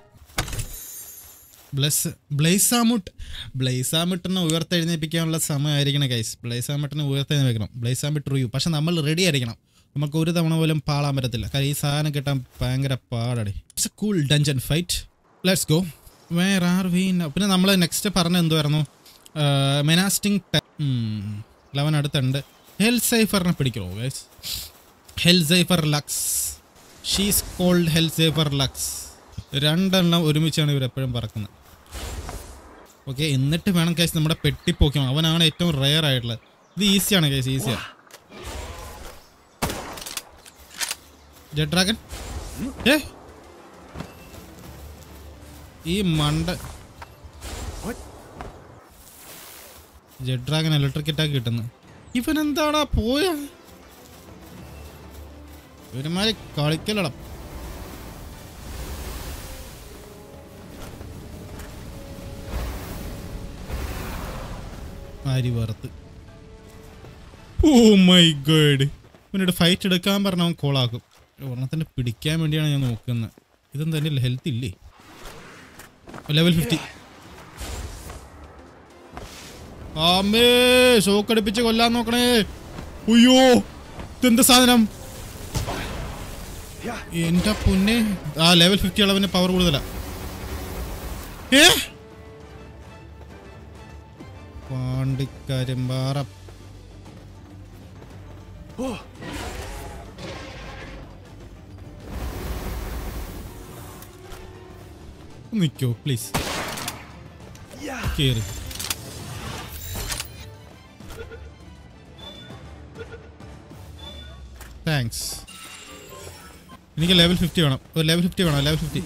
ബ്ലസ് ബ്ലൈസാമുട്ട് ബ്ലൈസാമുട്ടിനെ ഉയർത്തെഴുന്നേൽപ്പിക്കാനുള്ള സമയമായിരിക്കണം ഗൈസ് ബ്ലൈസാമുട്ടിനെ ഉയർത്തെഴുന്നേൽക്കണം ബ്ലൈസാമുട്ട് റിയൂ പക്ഷെ നമ്മൾ റെഡി ആയിരിക്കണം നമുക്ക് ഒരു തവണ പോലും പാളാൻ പറ്റത്തില്ല കാര്യം ഈ സാധനം കിട്ടാൻ ഭയങ്കര പാടടി it's a cool dungeon fight let's go where are we പിന്നെ നമ്മൾ നെക്സ്റ്റ് പറഞ്ഞ എന്തുവായിരുന്നു മെനാസ്റ്റിംഗ് ലെവൻ അടുത്തുണ്ട് ഹെൽ സൈഫറിനെ പിടിക്കണോ guys Helzephyr Lux she's cold Helzephyr Lux രണ്ടെണ്ണം ഒരുമിച്ചാണ് ഇവർ എപ്പോഴും പറക്കുന്നത് ഓക്കെ എന്നിട്ട് വേണം കേസ് നമ്മുടെ പെട്ടി പോക്കണം അവനാണ് ഏറ്റവും റെയർ ആയിട്ടുള്ളത് ഇത് ഈസിയാണ് കേസ് ഈസിയാണ് ജെഡ് ഡ്രാഗൻ ഏ ഈ മണ്ട ജെഡ് ഡ്രാഗൻ ഇലക്ട്രിക് അറ്റാക്ക് കിട്ടുന്നു ഇവൻ എന്താടാ പോയ ഇവന്മാരെ കളിക്കലടാ ആരി വറുത്ത് ഓ മൈ ഗേഡ് ഇവനോട് ഫൈറ്റ് എടുക്കാൻ പറഞ്ഞ അവൻ കോളാക്കും ഒരെണ്ണത്തിന് പിടിക്കാൻ വേണ്ടിയാണ് ഞാൻ നോക്കുന്നത് ഇതെന്താ എൻ്റെ ഹെൽത്ത് ഇല്ലേ ലെവൽ ഫിഫ്റ്റി ആമേ ഷോക്ക് അടുപ്പിച്ച് കൊല്ലാൻ നോക്കണേ അയ്യോ ഇതെന്ത് സാധനം എന്റെ പൊന്നെ ആ ലെവൽ ഫിഫ്റ്റി അളവിന് പവർ കൂടുതലാ ഏ പാണ്ടിക്കാരും പാറ നിൽക്കോ പ്ലീസ് കേറ് താങ്ക്സ് എനിക്ക് ലെവൽ ഫിഫ്റ്റി വേണം ഒരു ലെവൽ ഫിഫ്റ്റി വേണം ലെവൽ ഫിഫ്റ്റി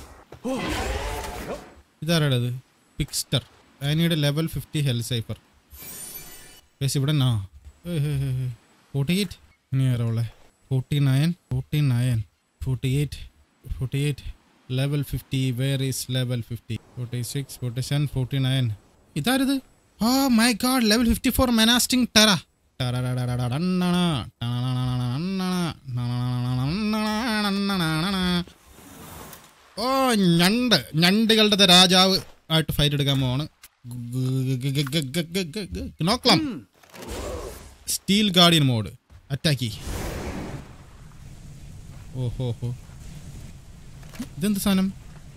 ഇതാരാടത് പിക്സ്റ്റർ ആനിയുടെ ലെവൽ ഫിഫ്റ്റി ഹെൽത്ത് സൈഫർ ബസ് ഇവിടെ നാ ഫോർട്ടി എയ്റ്റ് ഇനി ആരാ ഉള്ളത് forty nine forty nine forty eight forty eight level fifty where is level fifty forty six forty seven forty nine ഇതാരത് ആ my god level fifty four Menasting Terra ഓ ഞണ്ട് ഞണ്ടുകളുടെ രാജാവ് ആയിട്ട് ഫൈറ്റ് എടുക്കാൻ പോവാണ് നോക്കാം സ്റ്റീൽ ഗാർഡിയൻ മോഡ് അറ്റാക്കി ഓഹോ ഹോ ഇതെന്ത് സാധനം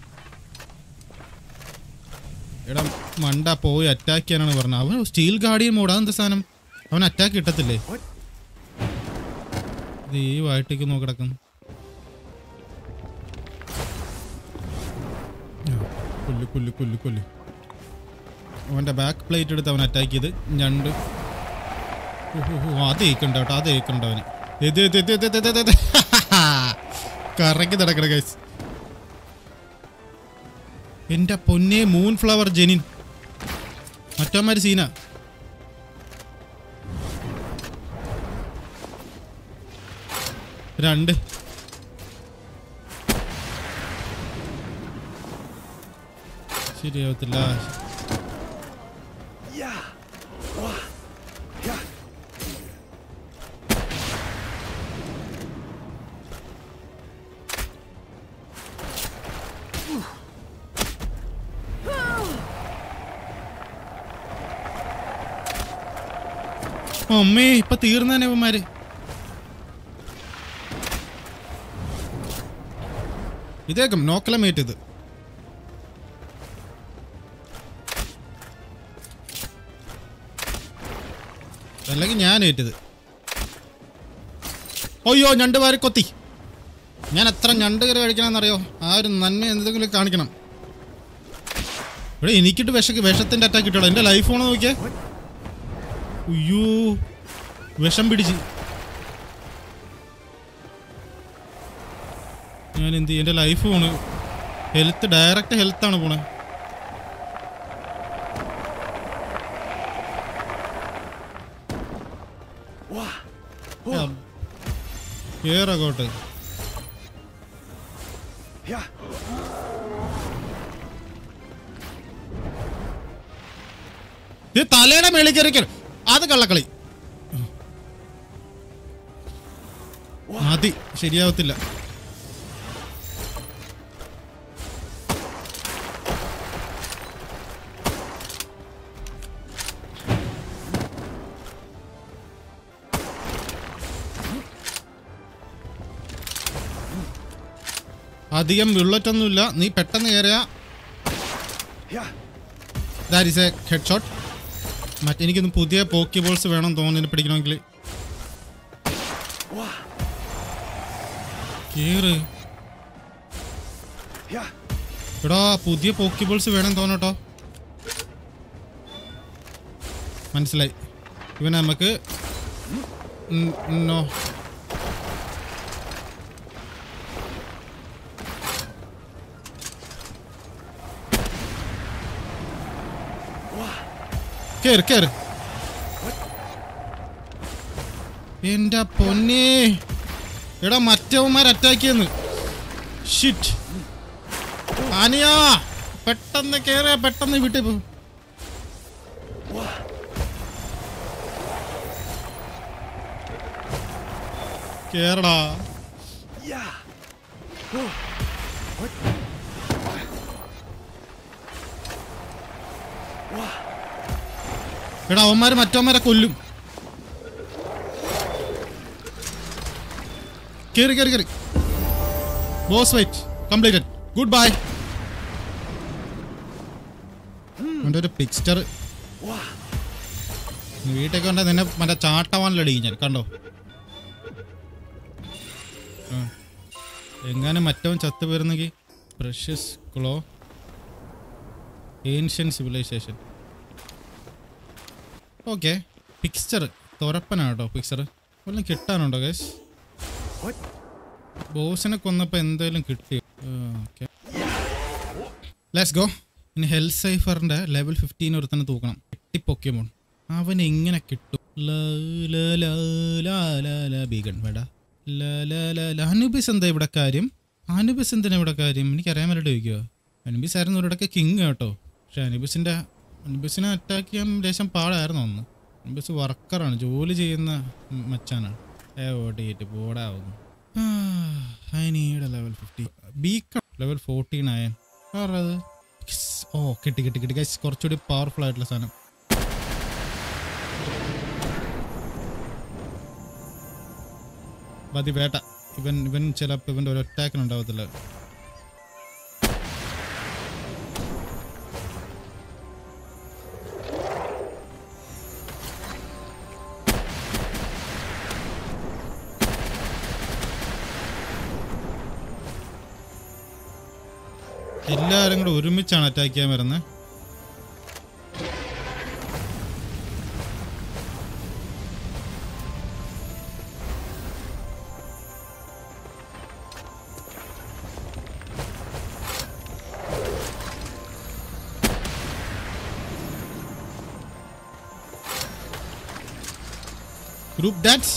എടാ മണ്ട പോയി അറ്റാക്ക് ചെയ്യാനാണ് പറഞ്ഞത് അവൻ സ്റ്റീൽ ഗാർഡിയൻ മോഡ് അതെന്ത് സാധനം അവൻ അറ്റാക്ക് കിട്ടത്തില്ലേ ഇത് ഈ വായിട്ടേക്ക് നോക്കിടക്കും കൊല്ലു കൊല്ലു കൊല്ലു കൊല്ലു അവൻ്റെ ബാക്ക് പ്ലേറ്റ് എടുത്ത് അവൻ അറ്റാക്ക് ചെയ്ത് ഞണ്ട് ഓഹോ, ഓഹോ, അത് ഏക്കണ്ട കേട്ടോ അത് ഏക്കണ്ട അവന് ഇത് ഇത് ഇത് ഇത് ഇത് ഇത് ഇത്. കറക്കി നടക്കണ ഗൈസ് എന്റെ പൊന്നെ മൂൺ ഫ്ലവർ ജെനിൻ മറ്റന്മാര് സീന രണ്ട് ശരിയാവത്തില്ല അമ്മേ ഇപ്പൊ തീർന്നേനെ ഇവന്മാര് ഇതേക്കും നോക്കലമേറ്റ് ഇത് അല്ലെങ്കിൽ ഞാൻ ഏറ്റത് അയ്യോ ഞണ്ട് വാരി കൊത്തി ഞാൻ എത്ര ഞണ്ട് കയറി കഴിക്കണമെന്നറിയോ ആ ഒരു നന്മ എന്തെങ്കിലും കാണിക്കണം ഇവിടെ എനിക്കിട്ട് വിഷ വിഷത്തിന്റെ അറ്റാക്ക് കിട്ടണം എന്റെ ലൈഫ് ഫോണ് നോക്കിയേ അയ്യോ വിഷം പിടിച്ച് ഞാൻ എന്ത് ചെയ്യും? എന്റെ ലൈഫ് പോണ് ഹെൽത്ത് ഡയറക്റ്റ് ഹെൽത്ത് ആണ് പോണേ കേറകോട്ട് ഇത് തലയുടെ മേളിൽ കയറിക്കൽ അത് കള്ളക്കളി മതി ശരിയാവത്തില്ല അധികം ബുള്ളറ്റൊന്നുമില്ല നീ പെട്ടെന്ന് കയറിയ that is a head shot മറ്റെനിക്കൊന്ന് പുതിയ പോക്കി ബോൾസ് വേണം തോന്നുന്നു പിടിക്കണമെങ്കിൽ കേറ് എടാ പുതിയ പോക്കി ബോൾസ് വേണം തോന്നട്ടോ മനസ്സിലായി ഇവനെ നമുക്ക് ഉം, നോ കേറ് കേറ് എന്റെ പൊന്നേ എടാ മറ്റവന്മാർ അറ്റാക്ക് ചെയ്യുന്നു ഷിറ്റ് ആനിയാ പെട്ടെന്ന് കേറിയ പെട്ടെന്ന് വീട്ടിൽ പോ കേറടാ എടാ അവന്മാര് മറ്റവന്മാരെ കൊല്ലും കേറി കേറി കേറി boss fight completed goodbye അവൻ്റെ ഒരു പിക്ചർ വീട്ടിൽ കൊണ്ട് നിന്നെ മറ്റേ ചാട്ടവാനിലടിക്കും ഞാൻ കണ്ടോ ആ. എങ്ങാനും മറ്റവൻ ചത്തു വരുന്നെങ്കിൽ precious claw ancient civilization okay picture തുറപ്പനാണ് കേട്ടോ പിക്ചർ വല്ലതും കിട്ടാനുണ്ടോ ഗൈസ് ബോസിനെ കൊന്നപ്പോൾ എന്തായാലും കിട്ടി ഓക്കെ ലെറ്റ്സ് ഗോ ഇനി ഹെൽത്ത് സൈഫറിന്റെ ലെവൽ ഫിഫ്റ്റീൻ ഒരുത്തന്നെ തൂക്കണം എട്ടി പൊക്കിയമോൺ അവൻ എങ്ങനെ കിട്ടും ല, ല, ല, ല, ല, ല, ബീഗൺ വേടാ ല, ല, ല, ല. അനുബിസ് എന്താ ഇവിടെ കാര്യം അനുബിസ് എന്തിനാ ഇവിടെ കാര്യം എനിക്കറിയാൻ വേണ്ടി ചോദിക്കുക അനുബിസ് ആയിരുന്നു ഇവിടെയൊക്കെ കിങ് കേട്ടോ പക്ഷെ അനുബിസിന്റെ അനുബിസിനെ അറ്റാക്ക് ചെയ്യാൻ ലേശം പാടായിരുന്നു ഒന്ന് അനുബിസ് വർക്കറാണ് ജോലി ചെയ്യുന്ന മച്ചാനാണ് ഏ ഓടിയിട്ട് പോടാവുന്നു I need level fifty beacon level fourteen ആയാൻ ആറത് ഓ കിട്ടി കിട്ടി കിട്ടി ഗൈസ് കുറച്ചുകൂടി പവർഫുൾ ആയിട്ടുള്ള സാധനം മതി വേട്ട ഇവൻ ഇവൻ ചിലപ്പോൾ ഇവൻ്റെ ഒരു അറ്റാക്കിന് ഉണ്ടാവത്തില്ല എല്ലാവരും കൂടെ ഒരുമിച്ചാണ് അറ്റാക്ക് ചെയ്യാൻ വരുന്നത് ഗ്രൂപ്പ് ഡാറ്റ്സ്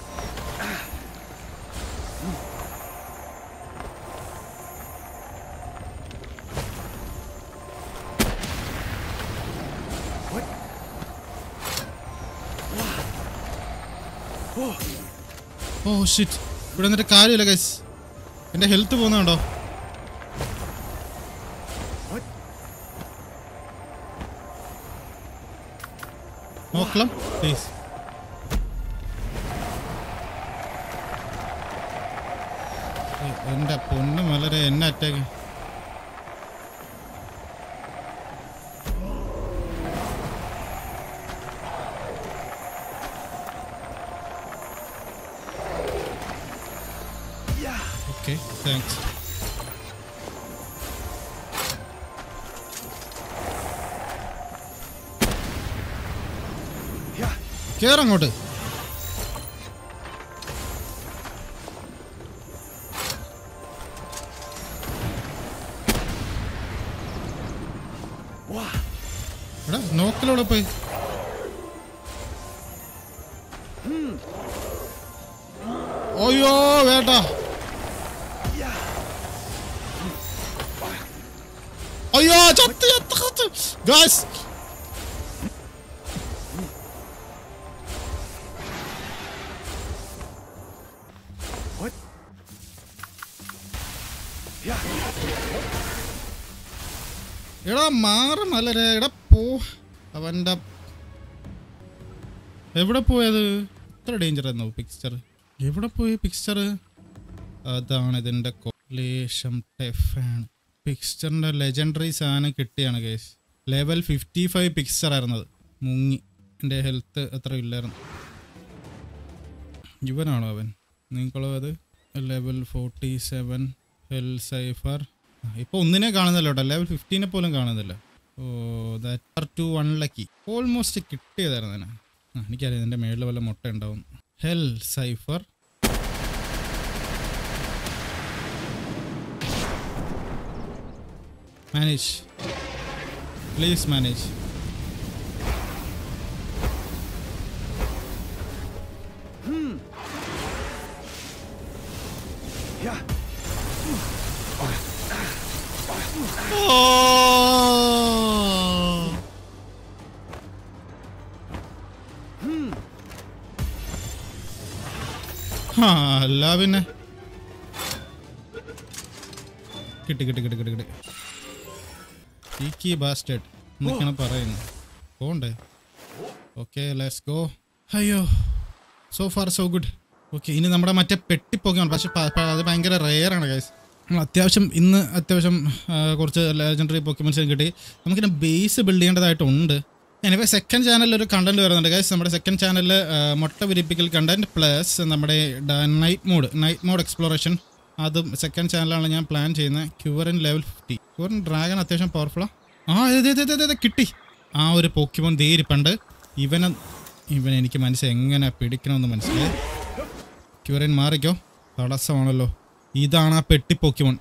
ഓ ഷിറ്റ് ഇവിടെ എന്നിട്ട് കാര്യമില്ല ഗൈസ് എൻ്റെ ഹെൽത്ത് പോകുന്നുണ്ടോ നോക്കണം പ്ലീസ് എൻ്റെ പൊന്ന് വളരെ എന്നെ അറ്റാക്ക് ഓക്കെ താങ്ക്സ് കേറങ്ങോട്ട് എടാ നോക്കലോടെ പോയി അയ്യോ വേട്ട അയ്യോ ചത്ത് ചത്ത് ചത്ത് ഗായ്സ് എടാ മാറ മലരെ എടാ പോ അവൻ്റെ എവിടെ പോയത് ഇത്ര ഡേഞ്ചർ ആയിരുന്നു പിക്ചർ എവിടെ പോയി പിക്ചർ അതാണ് ഇതിൻ്റെ ലേശം ടെഫാണ് പിക്ചറിൻ്റെ ലെജൻഡറി സാധനം കിട്ടിയാണ് case level fifty five picture ആയിരുന്നത് മുങ്ങി എൻ്റെ ഹെൽത്ത് അത്ര ഇല്ലായിരുന്നു ഇവനാണോ അവൻ നിങ്ങളോ അത് level forty seven Helzephyr ഇപ്പോൾ ഒന്നിനെ കാണുന്നില്ല കേട്ടോ ലെവൽ ഫിഫ്റ്റീനെ പോലും കാണുന്നില്ല ഓ that are two one lucky almost കിട്ടിയതായിരുന്നു അതിനെ ആ എനിക്കറിയാം ഇതിൻ്റെ മേളിൽ വല്ല മുട്ട ഉണ്ടാവും Helzephyr manage please manage Oh! ആ അല്ല പിന്നെ കിട്ടി കിട്ടി കിട്ടി കിട്ടി കിട്ടി ഈക്കി ബാസ്റ്റഡ് എന്നൊക്കെയാണ് പറയുന്നത് പോണ്ടേ ഓക്കെ ലെറ്റ്സ് ഗോ അയ്യോ so far so good okay ഇനി നമ്മുടെ മറ്റേ പെട്ടിപ്പൊക്കെയാണ് പക്ഷെ പ- പ- അത് ഭയങ്കര റെയറാണ് ഗൈസ് നമ്മൾ അത്യാവശ്യം ഇന്ന് അത്യാവശ്യം ആ, കുറച്ച് ലെജൻഡറി പൊക്കിമെൻസ് കിട്ടി നമുക്കിനി ബേസ് ബിൽഡ് ചെയ്യേണ്ടതായിട്ടുണ്ട് എനിവേ സെക്കൻഡ് ചാനലിൽ ഒരു കണ്ടന്റ് വരുന്നുണ്ട് ഗൈസ് നമ്മുടെ സെക്കൻഡ് ചാനലിൽ മുട്ട വിരിപ്പിക്കൽ കണ്ടന്റ് പ്ലസ് നമ്മുടെ night mode night mode exploration അതും സെക്കൻഡ് ചാനലാണ് ഞാൻ പ്ലാൻ ചെയ്യുന്നത് ക്യൂറിൻ ലെവൽ ഫിഫ്റ്റി ക്യൂറിൻ ഡ്രാഗൺ അത്യാവശ്യം പവർഫുള്ളാണ് ആ അതെ അതെ അതെ അതെ കിട്ടി ആ ഒരു പോക്കിമോൻ ധീരിപ്പണ്ട് ഇവനെ ഇവൻ എനിക്ക് മനസ്സിൽ എങ്ങനെ പിടിക്കണമെന്ന് മനസ്സിലായി ക്യൂറൻ മാറിക്കോ തടസ്സമാണല്ലോ ഇതാണ് ആ പെട്ടി പോക്കിമോൻ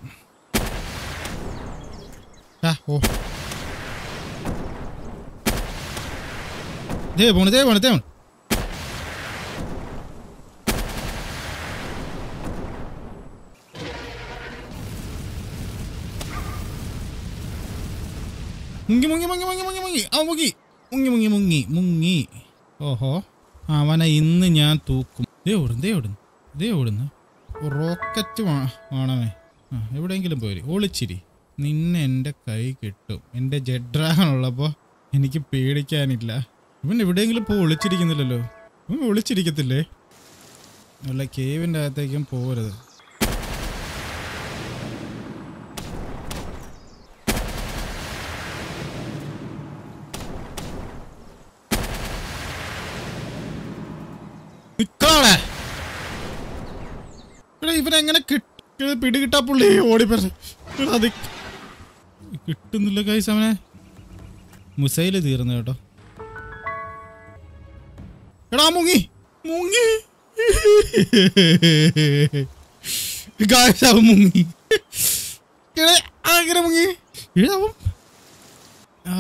ആ ഓ ദേ പോണ് ദേ പോണ് ദേ പോണ് മുങ്ങി മുങ്ങി മുങ്ങി മുങ്ങി മുങ്ങി മുങ്ങി ആ മുങ്ങി മുങ്ങി മുങ്ങി മുങ്ങി മുങ്ങി ഓഹോ അവനെ ഇന്ന് ഞാൻ തൂക്കും ദേ ഓടുന്നു ദേ ഓടുന്നു ദേ ഓടുന്നു റോക്കറ്റ് വേണമേ ആ എവിടെയെങ്കിലും പോയി ഒളിച്ചിരി നിന്നെ എൻ്റെ കൈ കിട്ടും എൻ്റെ ജെഡ് ഡ്രാഗൺ ഉള്ളപ്പോൾ എനിക്ക് പേടിക്കാനില്ല ഇവൻ എവിടെയെങ്കിലും പോ ഒളിച്ചിരിക്കുന്നില്ലല്ലോ ഇവൻ ഒളിച്ചിരിക്കത്തില്ലേ അല്ല കേവിൻ്റെ അകത്തേക്കും പോരുത് നിക്കോളെ എടാ ഇവനെങ്ങനെ കിട്ടി പിടികിട്ടാ പുള്ളി ഓടിപ്പറ അത് കിട്ടുന്നില്ല കൈസ് അവനെ മുസൈല് തീർന്നു കേട്ടോ എടാ മുങ്ങി മുങ്ങി ഗായ്സ് അവൻ മുങ്ങി എടാ അങ്ങനെ മുങ്ങി എടാ അവൻ ആ,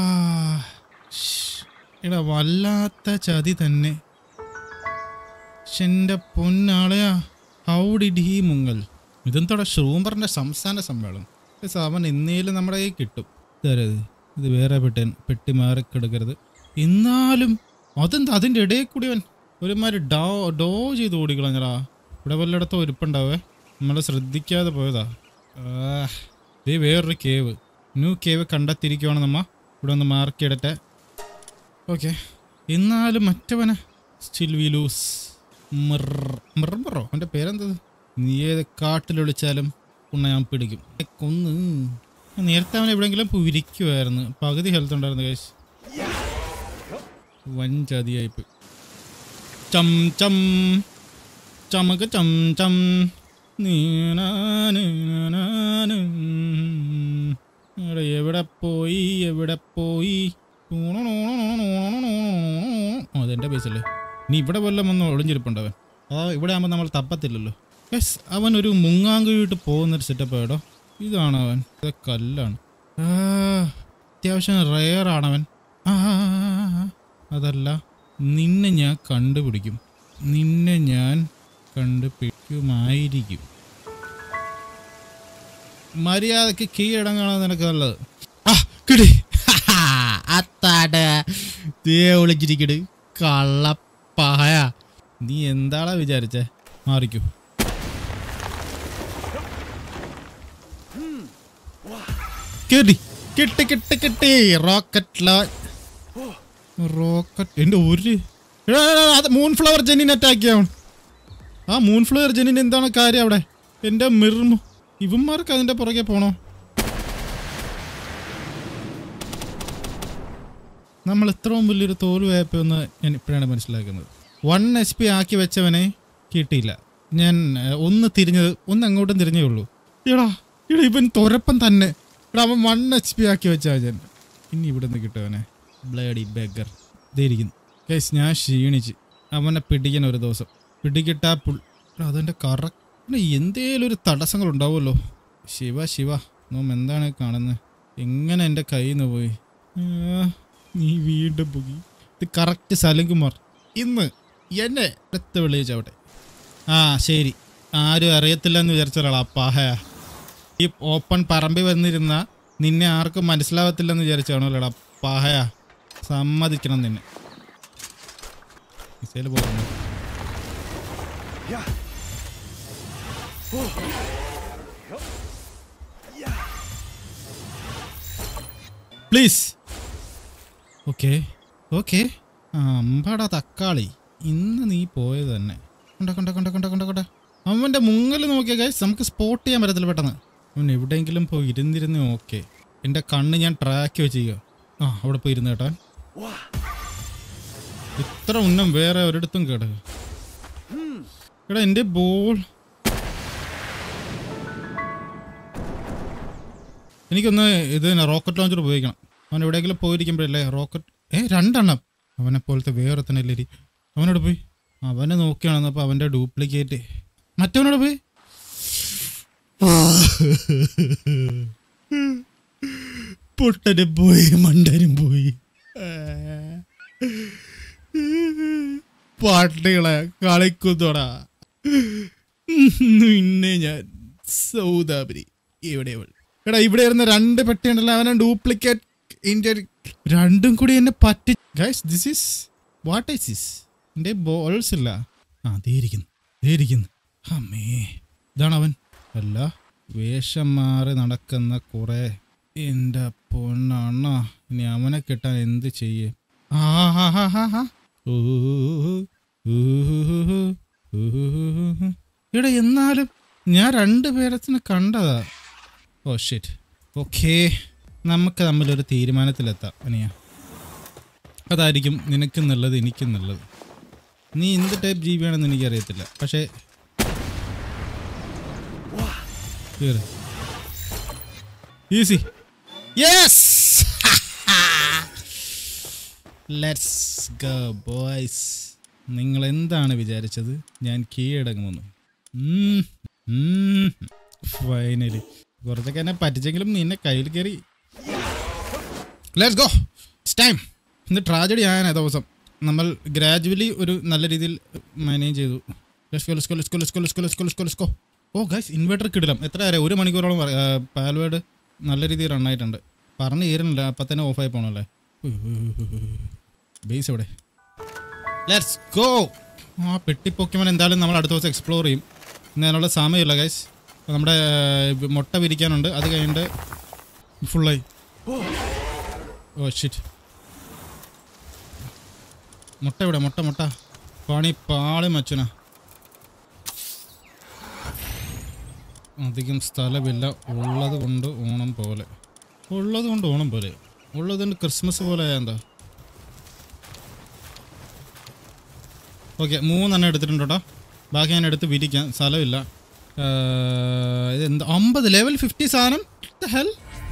ശ്ശ്. എടാ വല്ലാത്ത ചതി തന്നെ ശ്ശെ, എന്റെ പൊന്നാളയാ ഹൗ ഡിഡ് ഹി മുങ്ങൽ ഇതെന്തോടെ ഷ്രൂംബറിന്റെ സംസ്ഥാന സമ്മേളനം ഗയ്സ്, അവൻ എന്നേലും നമ്മുടെ കയ്യിൽ കിട്ടും ഇതാരത് ഇത് വേറെ പെട്ടി പെട്ടി മാറിക്കെടുക്കരുത് എന്നാലും അതെന്താ അതിൻ്റെ ഇടയിൽ കൂടി അവൻ ഒരുമാതിരി ഡോ ഡോ ചെയ്ത് ഓടിക്കളഞ്ഞടാ ഇവിടെ വല്ലയിടത്തും ഒരുപ്പുണ്ടാവേ നമ്മൾ ശ്രദ്ധിക്കാതെ പോയതാ ആ, ദേ വേറൊരു കേവ് ന്യൂ കേവ് കണ്ടെത്തിയിരിക്കുവാണ് നമ്മ ഇവിടെ ഒന്ന് മാർക്ക് ചെയ്തിട്ടെ ഓക്കെ എന്നാലും മറ്റവനെ സ്റ്റിൽ വി ലൂസ് മിറോ അവൻ്റെ പേരെന്തത് നീ ഏത് കാട്ടിൽ വിളിച്ചാലും ഉണ്ണ ഞാൻ പിടിക്കും ഏ, കൊന്ന് നേരത്തെ അവൻ എവിടെയെങ്കിലും പുരിക്കുമായിരുന്നു പകുതി ഹെൽത്ത് ഉണ്ടായിരുന്നു കേസ് വൻ ചതിയായിപ്പോയി ചം ചം ചമക ചം ചം നീനാന് നാനാന്. എടാ, എവിടെ പോയി എവിടെ പോയി അതെന്റെ ബേസല്ലേ നീ ഇവിടെ വല്ലതും വന്ന് ഒളിഞ്ഞിരിപ്പുണ്ടവൻ ആ ഇവിടെ ആകുമ്പോൾ നമ്മൾ തപ്പത്തില്ലല്ലോ യെസ് അവൻ ഒരു മുങ്ങാങ്കുഴിയിട്ട് പോകുന്നൊരു സെറ്റപ്പ് കേട്ടോ ഇതാണ് അവൻ ഇത് കല്ലാണ് ആ, അത്യാവശ്യം റെയർ ആണവൻ ആ ആ, ആ, ആ. അതല്ല നിന്നെ ഞാൻ കണ്ടുപിടിക്കും നിന്നെ ഞാൻ കണ്ടുപിടിക്കുമായിരിക്കും മര്യാദക്ക് കീഴടങ്ങാണ് നിനക്ക് നല്ലത് ആ കിടി അത്താട് തീ വിളിച്ചിരിക്കട് കള്ളപ്പായ നീ എന്താടാ വിചാരിച്ചേ മാറിക്കൂ കേറി കിട്ടി കിട്ടി കിട്ടി റോക്കറ്റ് ലോ റോക്കറ്റ് എൻ്റെ ഒരു എടാ, എടാ, അത് മൂൺ ഫ്ലവർ ജെന്നിനെ അറ്റാക്ക് ചെയ്യാം ആ മൂൺ ഫ്ലവർ ജെന്നിന് എന്താണ് കാര്യം അവിടെ എൻ്റെ മിർമു ഇവന്മാർക്ക് അതിൻ്റെ പുറകെ പോണോ നമ്മൾ ഇത്രയും വലിയൊരു തോൽവായപ്പോന്ന് ഞാൻ ഇപ്പോഴാണ് മനസ്സിലാക്കുന്നത് വൺ എച്ച് പി ആക്കി വെച്ചവനെ കിട്ടിയില്ല ഞാൻ ഏഹ്, ഒന്ന് തിരിഞ്ഞത് ഒന്ന് അങ്ങോട്ടും തിരിഞ്ഞേ ഉള്ളൂ എടാ എടാ ഇവൻ തുരപ്പൻ തന്നെ എടാ അവൻ വൺ എച്ച് പി ആക്കി വെച്ചാ ഞാൻ ഇനി ഇവിടെ നിന്ന് കിട്ടുവനെ ബ്ലേഡി ബെഗർ ഇതായിരിക്കുന്നു കേസ് ഞാൻ ക്ഷീണിച്ച് അവനെ പിടിക്കാൻ ഒരു ദിവസം പിടികിട്ടാ പുൾ എടാ, അതെൻ്റെ കറക്റ്റ് എന്തേലും ഒരു തടസ്സങ്ങൾ ഉണ്ടാവുമല്ലോ ശിവ ശിവ നോം എന്താണ് ഈ കാണുന്നത് എങ്ങനെ എൻ്റെ കയ്യിൽ നിന്ന് പോയി ആ, നീ വീണ്ടും പോയി ഇത് കറക്റ്റ് സലങ്കുമാർ ഇന്ന് എന്നെ എടുത്ത് വിളിച്ചവിടെ ആ ശരി ആരും അറിയത്തില്ല എന്ന് വിചാരിച്ചൊരാളാ പാഹയ ഈ ഓപ്പൺ പറമ്പിൽ വന്നിരുന്ന നിന്നെ ആർക്കും മനസ്സിലാവത്തില്ലെന്ന് വിചാരിച്ചാണല്ലോടാ പാഹയ സമ്മതിക്കണം നിന്നെ മിസൈൽ പോകുന്നു പ്ലീസ് ഓക്കെ ഓക്കെ ആ അമ്പാടാ തക്കാളി ഇന്ന് നീ പോയത് തന്നെ കണ്ട കണ്ട കണ്ട കണ്ട കണ്ട കണ്ട അവൻ്റെ മുങ്ങൽ നോക്കിയ ഗൈസ് നമുക്ക് സ്പോട്ട് ചെയ്യാൻ പറ്റത്തില്ല പെട്ടെന്ന് അവൻ എവിടെയെങ്കിലും പോയി ഇരുന്നിരുന്ന് ഓക്കെ എൻ്റെ കണ്ണ് ഞാൻ ട്രാക്ക് വെച്ചിരിക്കുക ആ അവിടെ പോയി ഇരുന്ന് കേട്ടോ ഇത്ര ഉന്നം വേറെ ഒരിടത്തും കേട എടാ എൻ്റെ ബോൾ എനിക്കൊന്ന് ഇത് തന്നെ റോക്കറ്റ് ലോഞ്ചർ ഉപയോഗിക്കണം അവൻ എവിടെയെങ്കിലും പോയിരിക്കുമ്പോഴല്ലേ റോക്കറ്റ് ഏ രണ്ടെണ്ണം അവനെ പോലത്തെ വേറെ തന്നെ ഇല്ലേ അവനോട് പോയി അവനെ നോക്കിയാണെന്നപ്പോൾ അവൻ്റെ ഡ്യൂപ്ലിക്കേറ്റ് മറ്റവനോട് പോയി പൊട്ടനും പോയി മണ്ടനും പോയി പാട്ടുകളെ കളിക്കുന്നോടാ നിന്നെ ഞാൻ സൗദാബരി ഇവിടെ ഇവൾ. എടാ ഇവിടെ ഇരുന്ന രണ്ട് പെട്ടി ഉണ്ടല്ലോ അവനെ ഡ്യൂപ്ലിക്കേറ്റ് ഇന്ത്യ രണ്ടും കൂടി എന്നെ പറ്റി guys this is what is this എൻ്റെ ബോൾസ് ഇല്ല ആ ദേ ഇരിക്കുന്നു ദേ ഇരിക്കുന്നു അമ്മേ ഇതാണ് അവൻ അല്ല വേഷം മാറി നടക്കുന്ന കുറെ എൻ്റെ പൊണ്ണണ്ണ ഇനി അവനെ കിട്ടാൻ എന്ത് ചെയ്യേ ആ ഹാ ഹാ ഹാ ഹാ ഊ, ഊ, ഊ, ഊ. എടാ എന്നാലും ഞാൻ രണ്ട് പേരത്തിനെ കണ്ടതാ ഓ ഷിറ്റ് ഓക്കേ നമുക്ക് തമ്മിലൊരു തീരുമാനത്തിലെത്താം അനിയ അതായിരിക്കും നിനക്കും നല്ലത് എനിക്കും നല്ലത് നീ എന്ത് ടൈപ്പ് ജീവിയാണെന്ന് എനിക്കറിയത്തില്ല പക്ഷേ easy yes let's go boys നിങ്ങൾ എന്താണ് വിചാരിച്ചത് ഞാൻ കീഴടങ്ങുമെന്ന് ഫൈനലി കുറച്ചൊക്കെ എന്നെ പറ്റിച്ചെങ്കിലും നിന്നെ കയ്യിൽ കയറി ലെറ്റ്സ് ഗോ ഇറ്റ്സ് ടൈം ഇന്ന് ട്രാജഡി ആയ ദിവസം നമ്മൾ ഗ്രാജുവലി ഒരു നല്ല രീതിയിൽ മാനേജ് ചെയ്തു let's go let's go let's go let's go let's go let's go let's go let's go oh guys inverter കിടിലം എത്ര നേരം ഒരു മണിക്കൂറോളം പാൽവേഡ് നല്ല രീതിയിൽ റണ്ണായിട്ടുണ്ട് പറഞ്ഞു തീരുന്നില്ല അപ്പം തന്നെ ഓഫായി പോകണല്ലേ ബേസ് എവിടെ ലെറ്റ്സ് ഗോ ആ പെട്ടി പൊക്കിമൻ എന്തായാലും നമ്മൾ അടുത്ത ദിവസം എക്സ്പ്ലോർ ചെയ്യും ഇന്ന് അതിനുള്ള സമയമില്ല ഗൈസ് നമ്മുടെ ഏർ, മുട്ട വിരിക്കാനുണ്ട് അത് കഴിഞ്ഞിട്ട് ഫുള്ളായി ഓ ഷിറ്റ് മുട്ട ഇവിടെ മുട്ട മുട്ട പണി പാളി മച്ചുന അധികം സ്ഥലമില്ല ഉള്ളത് കൊണ്ട് ഓണം പോലെ ഉള്ളത് കൊണ്ട് ഓണം പോലെ ഉള്ളത് കൊണ്ട് ക്രിസ്മസ് പോലെ ആയാ എന്താ ഓക്കെ മൂന്നെണ്ണം എടുത്തിട്ടുണ്ട് കേട്ടോ ബാക്കി ഞാൻ എടുത്ത് വിരിക്കാം സ്ഥലമില്ല ഏർ, ഇത് എന്താ അമ്പത് ലെവൽ ഫിഫ്റ്റി സാധനം ഹെൽ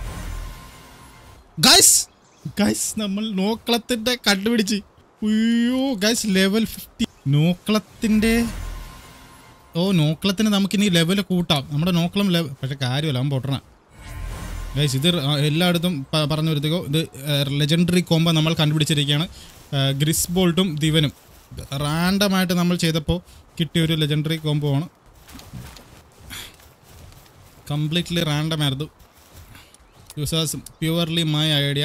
ഗൈസ് ഗൈസ് നമ്മൾ നോക്കളത്തിന്റെ കണ്ടുപിടിച്ച് അയ്യോ ഗൈസ് ലെവൽ ഫിഫ്റ്റി നോക്കളത്തിന്റെ ഓ നോക്കളത്തിന് നമുക്കിനി ലെവൽ കൂട്ടാം നമ്മുടെ നോക്കളം ലെവൽ പക്ഷെ കാര്യമല്ല അവൻ പൊട്ടണ ഗൈസ് ഇത് ആ, എല്ലായിടത്തും പ- പറഞ്ഞു വരുത്തിക്കോ ഇത് ലെജൻഡറി കോമ്പോ നമ്മൾ കണ്ടുപിടിച്ചിരിക്കുകയാണ് ഗ്രിസ് ബോൾട്ടും ദിവനും റാൻഡമായിട്ട് നമ്മൾ ചെയ്തപ്പോൾ കിട്ടിയ ഒരു ലെജൻഡറി കോമ്പോ ആണ് കംപ്ലീറ്റ്ലി റാൻഡം ആയിരുന്നു use was purely my idea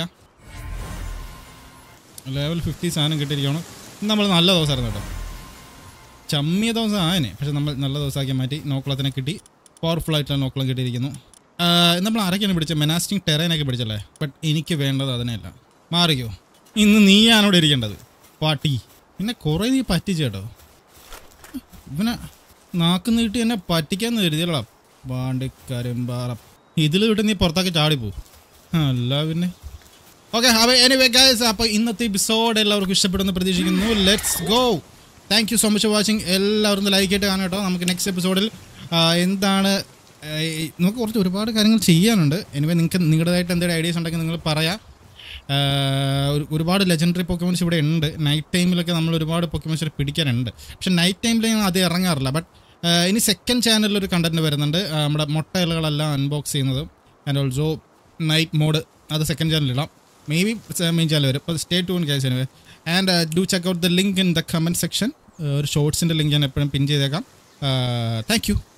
level fifty സാധനം കിട്ടിയിരിക്കുകയാണ് ഇന്ന് നമ്മൾ നല്ല ദിവസമായിരുന്നു കേട്ടോ ചമ്മിയ ദിവസം ആയനെ പക്ഷെ നമ്മൾ നല്ല ദിവസമാക്കി മാറ്റി നോക്കുളത്തിനെ കിട്ടി പവർഫുൾ ആയിട്ടുള്ള നോക്കുളം കിട്ടിയിരിക്കുന്നു ആ, നമ്മൾ ആരൊക്കെയാണ് പിടിച്ചത് മെനാസ്റ്റിംഗ് ടെറൈനൊക്കെ പിടിച്ചല്ലേ ബട്ട് എനിക്ക് വേണ്ടത് അതിനെയല്ല മാറിക്കോ ഇന്ന് നീയാണോടെ ഇരിക്കേണ്ടത് പാട്ടി പിന്നെ കുറേ നീ പറ്റിച്ചു കേട്ടോ ഇവനെ നാക്ക് നീട്ടി എന്നെ പറ്റിക്കാന്ന് കരുതിയല്ലടാ പാണ്ടിക്കരിമ്പാറ ഇതിൽ വിട്ട് നീ പുറത്താക്കി ചാടിപ്പോ അല്ല പിന്നെ ഓക്കെ അപ്പോൾ എനിവേ ഗൈസ് അപ്പോൾ ഇന്നത്തെ എപ്പിസോഡ് എല്ലാവർക്കും ഇഷ്ടപ്പെടുന്നു പ്രതീക്ഷിക്കുന്നു let's go thank you so much for watching എല്ലാവരും ലൈക്ക് ആയിട്ട് കാണാം കേട്ടോ നമുക്ക് നെക്സ്റ്റ് എപ്പിസോഡിൽ എന്താണ് ആ, ഈ- നമുക്ക് കുറച്ച് ഒരുപാട് കാര്യങ്ങൾ ചെയ്യാനുണ്ട് എനിവേ നിങ്ങൾക്ക് നിങ്ങളുടേതായിട്ട് എന്തെങ്കിലും ഐഡിയാസ് ഉണ്ടെങ്കിൽ നിങ്ങൾ പറയാം ആ, ഒരു- ഒരുപാട് ലെജൻഡറി പൊക്കമൻസ് ഇവിടെ ഉണ്ട് നൈറ്റ് ടൈമിലൊക്കെ നമ്മൾ ഒരുപാട് പൊക്കമൻസ് പിടിക്കാനുണ്ട് പക്ഷെ നൈറ്റ് ടൈമിൽ ഞാൻ അത് ഇറങ്ങാറില്ല ബട്ട് ഇനി സെക്കൻഡ് ചാനലിൽ ഒരു കണ്ടന്റ് വരുന്നുണ്ട് ആ, നമ്മുടെ മുട്ട ഇലകളെല്ലാം അൺബോക്സ് ചെയ്യുന്നത് ആൻഡ് ഓൾസോ നൈറ്റ് മോഡ് അത് സെക്കൻഡ് ചാനലിടാം മേ ബി മെയിൻ ചാനൽ വരും അപ്പോൾ സ്റ്റേ ടു guys anyway and do check out the link in the comment section ഒരു ഷോർട്സിൻ്റെ ലിങ്ക് ഞാൻ എപ്പോഴും പിൻ ചെയ്തേക്കാം താങ്ക് യു